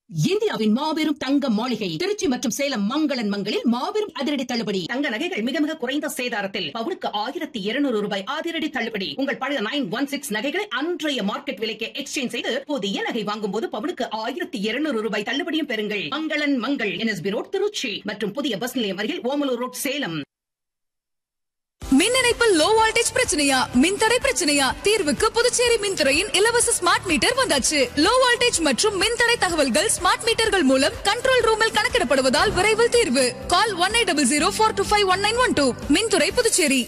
இந்தியாவின் மாபெரும் தங்க மாளிகை திருச்சி மற்றும் சேலம் மங்களன் மங்களில் மாபெரும் அதிரடி தள்ளுபடி தங்க நகைகள் மிக மிக குறைந்த சேதாரத்தில் பவுனுக்கு ஆயிரத்தி இருநூறு ரூபாய் அதிரடி தள்ளுபடி உங்கள் பழைய நைன் ஒன் சிக்ஸ் நகைகளை அன்றைய மார்க்கெட் விலைக்கு எக்ஸ்சேஞ்ச் செய்து புதிய நகை வாங்கும் போது பவுனுக்கு ஆயிரத்தி இருநூறு ரூபாய் தள்ளுபடியும் பெறுங்கள் மங்களன் மங்கள் என்எஸ்பி ரோட் திருச்சி மற்றும் புதிய பஸ் நிலையம் அருகில் ஓமலூர் ரோட் சேலம் மின் இணைப்பில் லோ வோல்டேஜ் பிரச்சனையா மின்தடை பிரச்சனையா தீர்வுக்கு புதுச்சேரி மின்துறையின் இலவச ஸ்மார்ட் மீட்டர் வந்தாச்சு லோ வோல்டேஜ் மற்றும் மின்தடை தகவல்கள் ஸ்மார்ட் மீட்டர்கள் மூலம் கண்ட்ரோல் ரூமில் கணக்கிடப்படுவதால் விரைவில் தீர்வு call one eight double zero four two five one nine one two மின்துறை Puducherry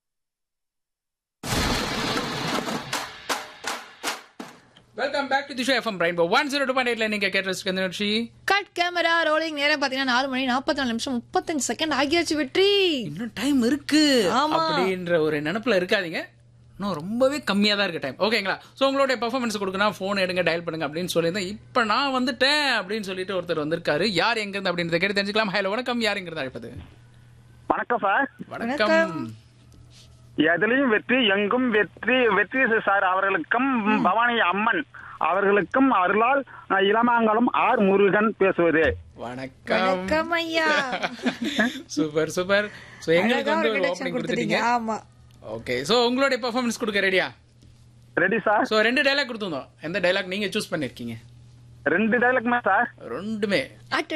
welcome back to the show FM rainbow one zero two point எயிட்ல நீங்க கேட்டு இந்த நிகழ்ச்சி கட் கேமரா ரோலிங் நேரம் பாத்தீங்கன்னா நாலு மணி நாற்பத்தி நாலு நிமிஷம் முப்பத்தஞ்சு செகண்ட் ஆகியாச்சு வெற்றி இன்னும் டைம் இருக்கு ஆமா. அப்படின்ற ஒரு நினைப்புல இருக்காதீங்க இன்னும் ரொம்பவே கம்மியா தான் இருக்கு டைம் ஓகேங்களா ஸோ உங்களுடைய பெர்ஃபார்மன்ஸ் கொடுக்கணும் ஃபோன் எடுங்க டயல் பண்ணுங்க அப்படின்னு சொல்லியிருந்தேன் இப்போ நான் வந்துட்டேன் அப்படின்னு சொல்லிட்டு ஒருத்தர் வந்திருக்காரு யார் எங்க இருந்து அப்படின்றத கேட்டு தெரிஞ்சுக்கலாம் ஹலோ வணக்கம் யார் எங்க அழைப்பது வணக்கம் சார் வணக்கம் எதிலையும் வெற்றி எங்கும் வெற்றி வெற்றி சார் அவர்களுக்கும் பவானி அம்மன் அவர்களுக்கும் அருளால் அஹ், இளமாங்கலம் ஆர் முருகன் பேசுவது வணக்கம் வணக்கம் ஐயா சூப்பர் சூப்பர் ஸோ எங்களுக்கு அழகா வந்து ஒரு ஒரு introduction ஓப்பனிங் கொடுத்துட்டீங்க கொடுத்துட்டீங்க ஆமா ஓகே ஸோ உங்களுடைய பெர்ஃபார்மன்ஸ் கொடுக்க ரெடியா ரெடி சார் ஸோ ரெண்டு டைலாக் கொடுத்துருந்தோம் எந்த டைலாக் நீங்க சூஸ் பண்ணிருக்கீங்க ரெண்டு டைலாக்குமே சார் ரெண்டுமே அட்